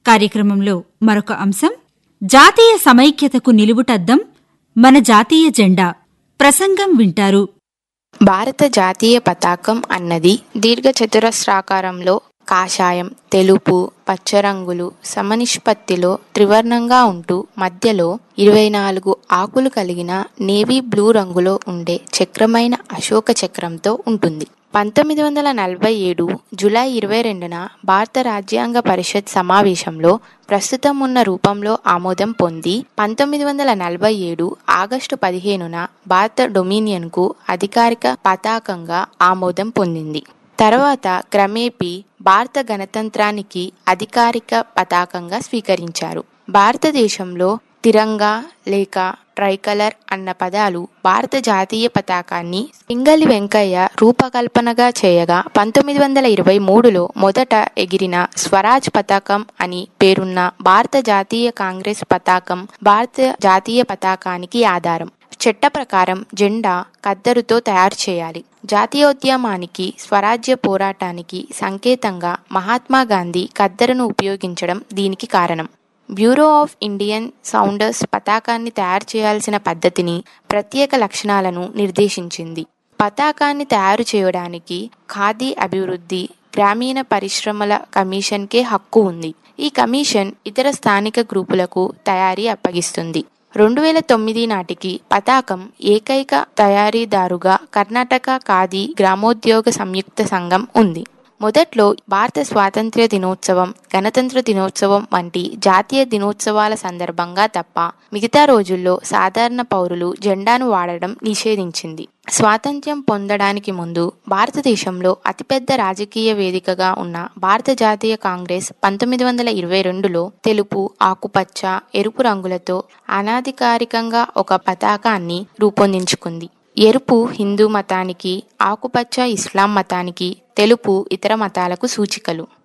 కార్యక్రమంలో మరొక అంశం జాతీయ సమైక్యతకు నిలువుటద్దం మన జాతీయ జెండా ప్రసంగం వింటారు భారత జాతీయ పతాకం అన్నది దీర్ఘచతురస్రాకారంలో కాషాయం తెలుపు పచ్చ రంగులు సమనిష్పత్తిలో త్రివర్ణంగా ఉంటూ మధ్యలో ఇరవై నాలుగు ఆకులు కలిగిన నేవీ బ్లూ రంగులో ఉండే చక్రమైన అశోక చక్రంతో ఉంటుంది పంతొమ్మిది వందల నలభై ఏడు జులై ఇరవై రెండున భారత రాజ్యాంగ పరిషత్ సమావేశంలో ప్రస్తుతం ఉన్న రూపంలో ఆమోదం పొంది పంతొమ్మిది వందల నలభై ఏడు ఆగస్టు పదిహేనున భారత డొమినియన్కు అధికారిక పతాకంగా ఆమోదం పొందింది తర్వాత క్రమేపీ భారత గణతంత్రానికి అధికారిక పతాకంగా స్వీకరించారు భారతదేశంలో తిరంగా లేక ట్రైకలర్ అన్న పదాలు భారత జాతీయ పతాకాన్ని పింగళి వెంకయ్య రూపకల్పనగా చేయగా పంతొమ్మిది వందల ఇరవై మూడులో మొదట ఎగిరిన స్వరాజ్ పతాకం అని పేరున్న భారత జాతీయ కాంగ్రెస్ పతాకం భారత జాతీయ పతాకానికి ఆధారం చట్ట ప్రకారం జెండా కద్దరుతో తయారు చేయాలి జాతీయోద్యమానికి స్వరాజ్య పోరాటానికి సంకేతంగా మహాత్మా గాంధీ కద్దరును ఉపయోగించడం దీనికి కారణం బ్యూరో ఆఫ్ ఇండియన్ సౌండర్స్ పతాకాన్ని తయారు చేయాల్సిన పద్ధతిని ప్రత్యేక లక్షణాలను నిర్దేశించింది పతాకాన్ని తయారు చేయడానికి ఖాదీ అభివృద్ధి గ్రామీణ పరిశ్రమల కమిషన్కే హక్కు ఉంది ఈ కమిషన్ ఇతర స్థానిక గ్రూపులకు తయారీ అప్పగిస్తుంది రెండు వేల తొమ్మిది నాటికి పతాకం ఏకైక తయారీదారుగా కర్ణాటక ఖాదీ గ్రామోద్యోగ సంయుక్త సంఘం ఉంది మొదట్లో భారత స్వాతంత్ర్య దినోత్సవం గణతంత్ర దినోత్సవం వంటి జాతీయ దినోత్సవాల సందర్భంగా తప్ప మిగతా రోజుల్లో సాధారణ పౌరులు జెండాను వాడడం నిషేధించింది స్వాతంత్ర్యం పొందడానికి ముందు భారతదేశంలో అతిపెద్ద రాజకీయ వేదికగా ఉన్న భారత జాతీయ కాంగ్రెస్ పంతొమ్మిది వందల ఇరవై రెండులో తెలుపు ఆకుపచ్చ ఎరుపు రంగులతో అనాధికారికంగా ఒక పతాకాన్ని రూపొందించుకుంది ఎరుపు హిందూ మతానికి ఆకుపచ్చ ఇస్లాం మతానికి తెలుపు ఇతర మతాలకు సూచికలు